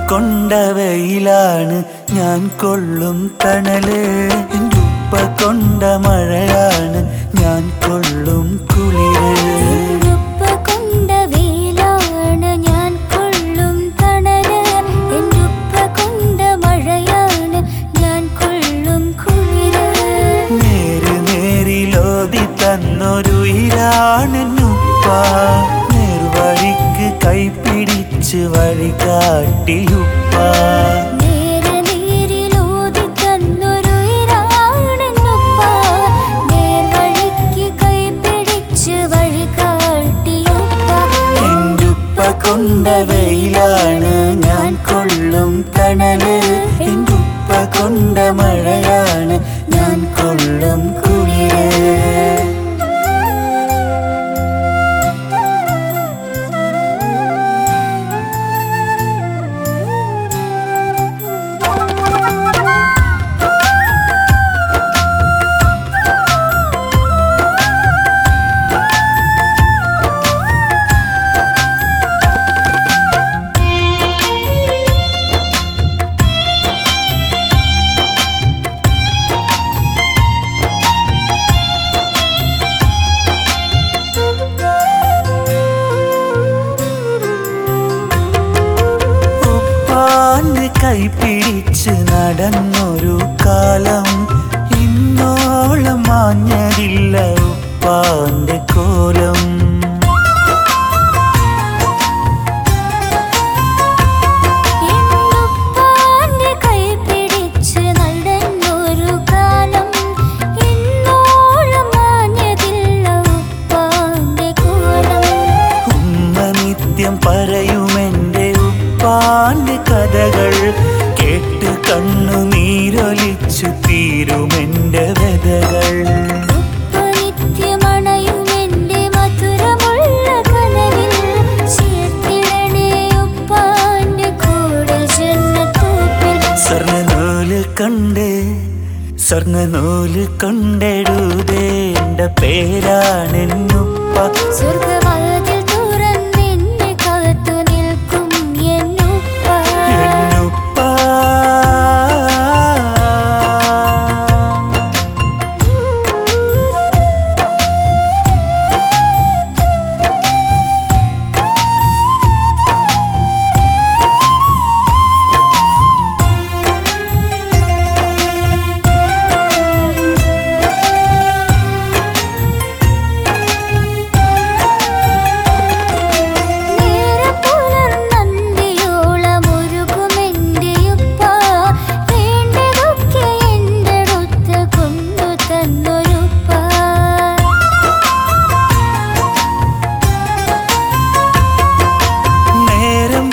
കൊണ്ട വെയിലാണ് ഞാൻ കൊള്ളും തണല് എൻ്റെ ഉപ്പ കൊണ്ട മഴയാണ് ഞാൻ കൊള്ളും കുളിര് ഉപ്പ കൊണ്ട വെയിലാണ് ഞാൻ കൊള്ളും തണല് എൻ്റെ ഉപ്പ കൊണ്ട മഴയാണ് ഞാൻ കൊള്ളും കുളിര് നേര് നേരിലോതി തന്നൊരുയിരാണെന്നുപ്പ നേർവഴിക്ക് കൈപിടിച്ച് വഴി കാട്ടിയുപ്പ നേരെ നേരിലൂതി തന്നൊരു ഇരാണെന്നുപ്പ നേർവഴിക്ക് കൈപിടിച്ച് വഴി കാട്ടിയുപ്പ എന്റുപ്പ കൊണ്ട വെയിലാണ് ഞാൻ കൊള്ളും തണല് എന്റുപ്പ കൊണ്ട മഴയാണ് ഞാൻ കൊള്ളും കുളിര് ഉപ്പാന്റെ കൈപിടിച്ച് നടന്നൊരു കാലം ഇന്നോളം മാഞ്ഞതില്ല ഉപ്പാന്റെ കോലം എന്നുപ്പാന്റെ കൈപിടിച്ച് നടന്നൊരു കാലം ഇന്നോളം മാഞ്ഞതില്ല ഉപ്പാന്റെ കോലം ഉമ്മ നിത്യം പറയുമെന്റെ ഉപ്പാന്റെ കഥകൾ കേട്ട് കണ്ണു നീരൊലിച്ചു തീരുമെന്റെ വ്യതകൾ ഉപ്പ നിത്യമണയുമെന്റെ മധുരമുള്ള കനവിൽ ചേർത്തിടണേ ഉപ്പാന്റെ കൂടെ ജന്മത്തോപ്പിൽ സ്വർണ്ണനൂല് കൊണ്ട് സ്വർണ്ണനൂല് കൊണ്ടെഴുതേണ്ട പേരാണെന്നുപ്പ സ്വർഗവാതിൽ തുറന്നെന്നെ കാത്തു നിൽക്കും എന്നുപ്പ എന്നുപ്പ നേരം പുലർന്നന്തിയോളമൊരുകുമെന്റെ ഉപ്പ വേണ്ടതൊക്കെ എൻ്റെ അടുത്ത് കൊണ്ടു തന്നൊരുപ്പ നേരം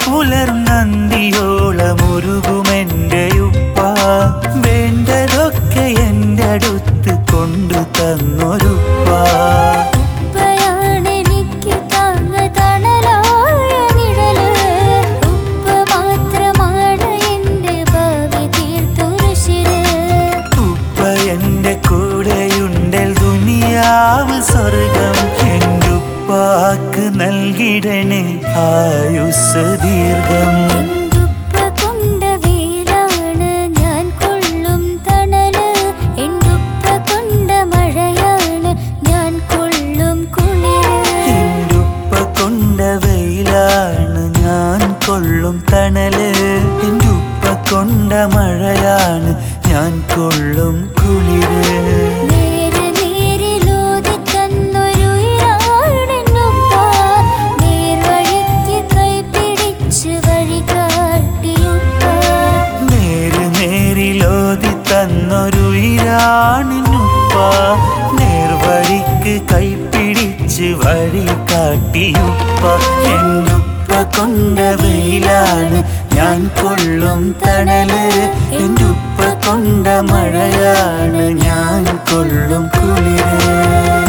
പുലർന്നന്തിയോളമൊരുകുമെന്റെ ഉപ്പ വേണ്ടതൊക്കെ എൻ്റെ അടുത്ത് കൊണ്ടു തന്നൊരുപ്പ ഉപ്പയാണെനിക്ക് താങ്ങ തണലായ നിഴല് ഉപ്പ മാത്രമാണ് എൻ്റെ ഭാവി തീർത്തുരശിര് ഉപ്പ എന്റെ കൂടെയുണ്ടൽ ദുനിയാവ് സ്വർഗം എൻ്റെ ഉപ്പാക്ക് നൽകിടണേ ആയുസ് ദീർഘം എന്തുപ്പ കൊണ്ട വെയിലാണ് ഞാൻ കൊള്ളും തണല് എന്തുപ്പ കൊണ്ട മഴയാണ് ഞാൻ കൊള്ളും കുളിര് എൻ്റെ ഉപ്പ കൊണ്ട വെയിലാണ് ഞാൻ കൊള്ളും തണല് എൻ്റെ ഉപ്പ കൊണ്ട മഴയാണ് ഞാൻ കൊള്ളും കുളിര് നേര് നേരിലൂതി തന്നൊരു ഇരാണെന്നുപ്പ നേർവഴിക്ക് കൈപിടിച്ച് വഴി കാട്ടിയുപ്പ നേര് നേരിലോതി തന്നൊരു ഇരാണിനുപ്പ നേർവഴിക്ക് കൈപ്പിടിച്ച് വഴി കാട്ടിയുപ്പ എന്നുപ്പ കൊണ്ട വെയിലാണ് ഞാൻ കൊള്ളും തണല് എന്നുപ്പ കൊണ്ട മഴയാണ് ഞാൻ കൊള്ളും കുളിര്